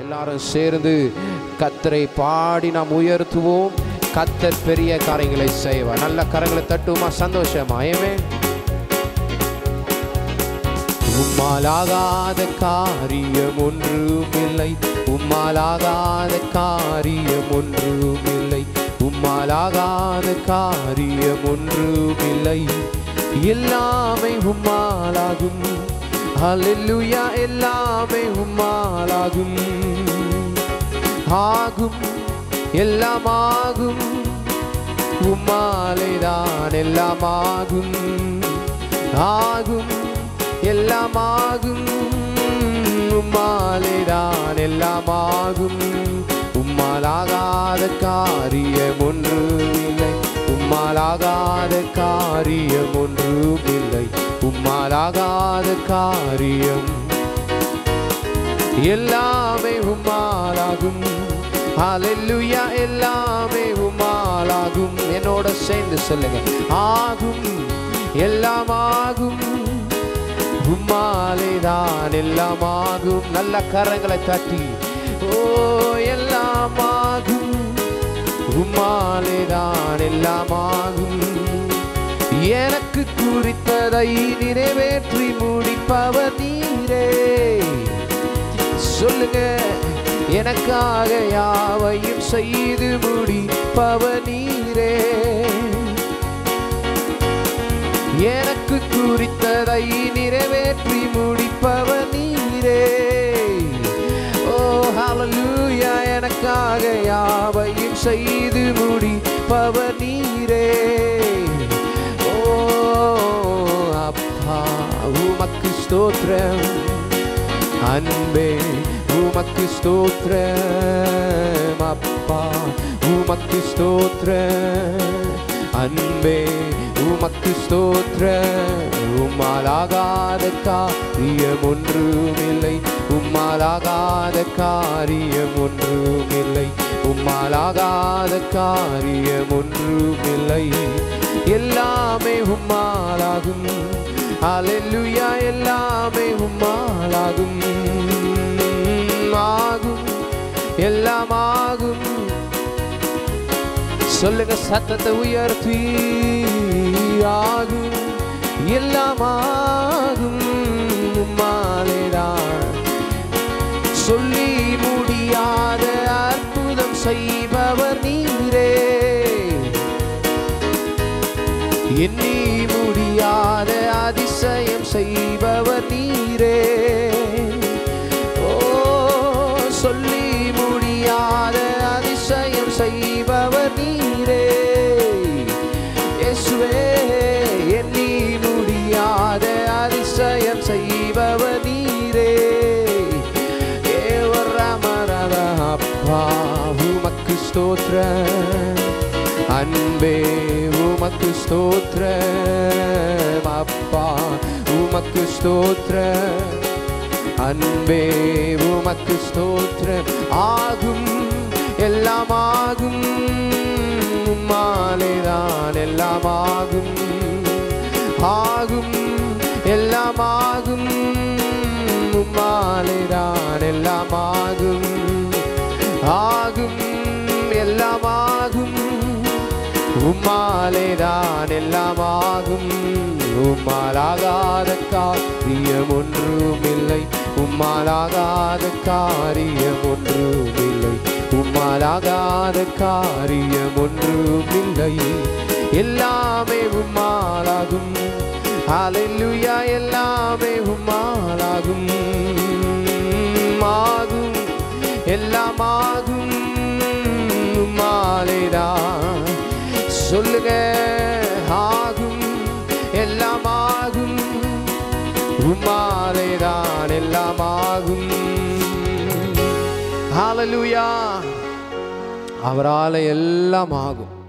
எல்லாரும் சேர்ந்து கத்தரை பாடி நாம் உயர்த்துவோம் கத்தர் பெரிய காரியங்களை செய்வார் நல்ல கரங்களை தட்டுமா சந்தோஷமா ஏமே உம்மாலாகாத காரியம் ஒன்றுமில்லை உம்மாலாகாத காரியம் ஒன்றுமில்லை உம்மாலாகாத காரியம் ஒன்றுமில்லை எல்லாமே உம்மாலாகும் ஹalleluya எல்லாமே உம்மாலாகும் ஆகும் எல்லாமாகும் உம்மாலேதான் எல்லாமாகும் ஆகும் எல்லாமாகும் உம்மாலேதான் எல்லாமாகும் உம்மாலாகாத காரியம் ஒன்றும் இல்லை உம்மாலாகாத காரியம் ஒன்றும் இல்லை உம்மாலாகாத காரியம் எல்லாமே உம்மாலாகும் ஹalleluya எல்லாமே உம்மாலாகும் என்னோட சேர்ந்து சொல்லுங்க ஆகும் எல்லாமாகும் உம்மாலேதான் எல்லாமாகும் நல்ல கரங்களை தட்டி ஓ எல்லாமாகும் உம்மாலேதான் எல்லாமாகும் எனக்கு குறித்ததை நிறைவேற்றி முடிப்பவர் நீரே சொல்லுங்க எனக்காக யாவையும் செய்து முடிப்பவர் நீரே எனக்கு குறித்ததை நிறைவேற்றி முடிப்பவர் நீரே ஓ ஹalleluya எனக்காக யாவையும் செய்து முடிப்பவர் நீரே ஓ அப்பா உமக்கு ஸ்தோத்திரம் அன்பே உமக்கு ஸ்தோத்திரம் அப்பா உமக்கு ஸ்தோத்திரம் அன்பே உமக்கு ஸ்தோத்திரம் உம்மாலாகாத காரியம் ஒன்றுமில்லை உம்மாலாகாத காரியம் ஒன்றுமில்லை உம்மாலாகாத காரியம் ஒன்றுமில்லை எல்லாமே உம்மாலாகும் ஹalleluya எல்லாமே உம்மாலாகும் ஆகும் எல்லாமாகும் சொல்லுங்க சத்தத்தை உயர்த்தி ஆகும் எல்லாமாகும் உம்மாலேதான் சொல்லி முடியாத அற்புதம் செய்பவர் நீரே எண்ணி முடியாத அதிசயம் செய்பவர் நீரே ஓ சொல்லி முடியாத அதிசயம் செய்பவர் நீரே இயேசுவே எண்ணி முடியாத அதிசயம் செய்பவர் நீரே ஏவரமரத அப்பா உமக்கு ஸ்தோத்திரம் அன்பே உமக்கு ஸ்தோத்திரம் அப்பா உமக்கு ஸ்தோத்திரம் அன்பே உமக்கு ஸ்தோத்திரம் ஆகும் எல்லாமாகும் உம்மாலேதான் எல்லாமாகும் ஆகும் எல்லாமாகும் உம்மாலேதான் எல்லாமாகும் ஆகும் எல்லாமாகும் உம்மாலேதான் எல்லாமாகும் உம்மாலாகாத காரியம் ஒன்றுமில்லை உம்மாலாகாத காரியம் ஒன்றுமில்லை உம்மாலாகாத காரியம் ஒன்றுமில்லை எல்லாமே உம்மாலாகும் ஹalleluya எல்லாமே உம்மாலாகும் ஆகும் எல்லாமாகும் உம்மாலேதான் சொல்லுங்க ஆகும் எல்லாமாகும் உம்மாலேதான் எல்லாமாகும் ஹalleluya அவரால எல்லாம் ஆகும்